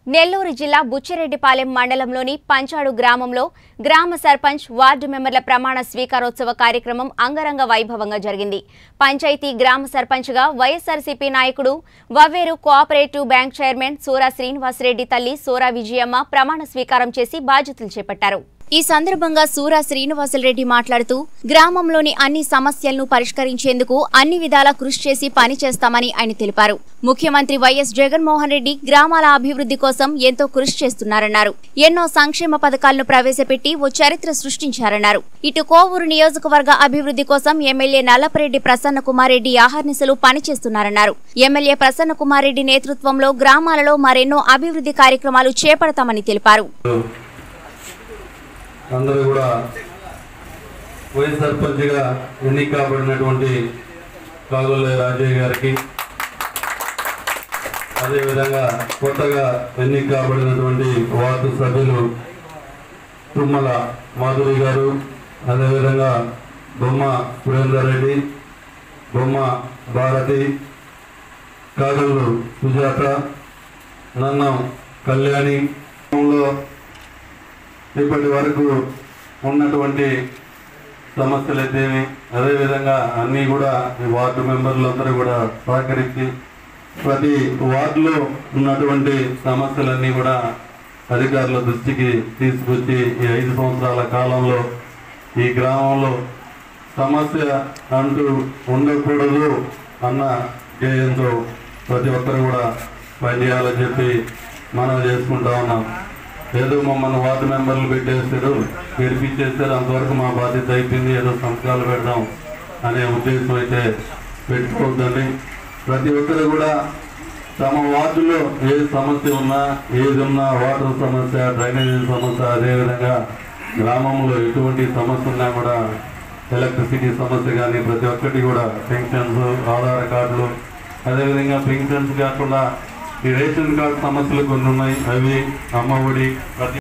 నెల్లూరు జిల్లా బుచ్చిరెడ్డిపాలెం మండలంలోని పంచాడు గ్రామంలో గ్రామ సర్పంచ్ వార్డు మెంబర్ల ప్రమాణ స్వీకారోత్సవ కార్యక్రమం అంగరంగ వైభవంగా జరిగింది పంచాయతీ గ్రామ సర్పంచ్గా వైఎస్ఆర్సీపీ నాయకుడు Vavveru cooperative bank chairman Sura Srinivasareddy తల్లి సూరా విజయమ్మ ప్రమాణ స్వీకారం చేసి బాధ్యతలు చేపట్టారు ఈ సందర్భంగా సూరా శ్రీనివాసరెడ్డి మాట్లాడుతూ గ్రామంలోని అన్ని సమస్యలను పరిష్కరించేందుకు అన్ని విధాలా కృషి చేసి పనిచేస్తామని ఆయన తెలిపారు ముఖ్యమంత్రి వైఎస్ జగన్మోహన్ రెడ్డి గ్రామాల అభివృద్ధి కోసం ఎంతో కృషి చేస్తున్నారన్నారు ఎన్నో సంక్షేమ పథకాలను ప్రవేశపెట్టి ఓ చరిత్ర సృష్టించారన్నారు ఇటు కోవూరు నియోజకవర్గ అభివృద్ధి కోసం ఎమ్మెల్యే నల్లపరెడ్డి ప్రసన్న కుమార్ రెడ్డి ఆహర్నిశలు పనిచేస్తున్నారన్నారు ఎమ్మెల్యే ప్రసన్న కుమార్ రెడ్డి నేతృత్వంలో గ్రామాలలో మరెన్నో అభివృద్ధి కార్యక్రమాలు చేపడతామని తెలిపారు అందరూ కూడా వైస్ సర్పంచ్గా ఎన్నిక కాబడినటువంటి కాగుల రాజయ్య గారికి అదేవిధంగా కొత్తగా ఎన్నిక కాబడినటువంటి వార్డు సభ్యులు తుమ్మల మాధురి గారు అదేవిధంగా బొమ్మ సురేందర్ రెడ్డి బొమ్మ భారతి కాగళ్ళు సుజాత నన్నం కళ్యాణి లో ఇప్పటి వరకు ఉన్నటువంటి సమస్యలు అయితేమి అదేవిధంగా అన్నీ కూడా ఈ వార్డు మెంబర్లందరూ కూడా సహకరించి ప్రతి వార్డులో ఉన్నటువంటి సమస్యలన్నీ కూడా అధికారుల దృష్టికి తీసుకొచ్చి ఈ ఐదు సంవత్సరాల కాలంలో ఈ గ్రామంలో సమస్య అంటూ ఉండకూడదు అన్న ధ్యేయంతో ప్రతి ఒక్కరు కూడా పనిచేయాలని చెప్పి మనం చేసుకుంటా ఉన్నాం ఏదో మమ్మల్ని వార్డు మెంబర్లు పెట్టేస్తారు గెలిపించేస్తారు అంతవరకు మా బాధ్యత అయిపోయింది ఏదో సంతకాలు పెడదాం అనే ఉద్దేశం అయితే పెట్టుకోవద్దండి ప్రతి ఒక్కరు కూడా తమ వార్డులో ఏ సమస్య ఉన్నా ఏది ఉన్నా వాటర్ సమస్య డ్రైనేజీ సమస్య అదేవిధంగా గ్రామంలో ఎటువంటి సమస్య ఉన్నా కూడా ఎలక్ట్రిసిటీ సమస్య కానీ ప్రతి ఒక్కటి కూడా పెన్షన్స్ ఆధార్ కార్డులు అదేవిధంగా పెన్షన్స్ కాకుండా ఈ రేషన్ కార్డు సమస్యలు కొన్ని ఉన్నాయి అవి అమ్మ ఒడి ప్రతి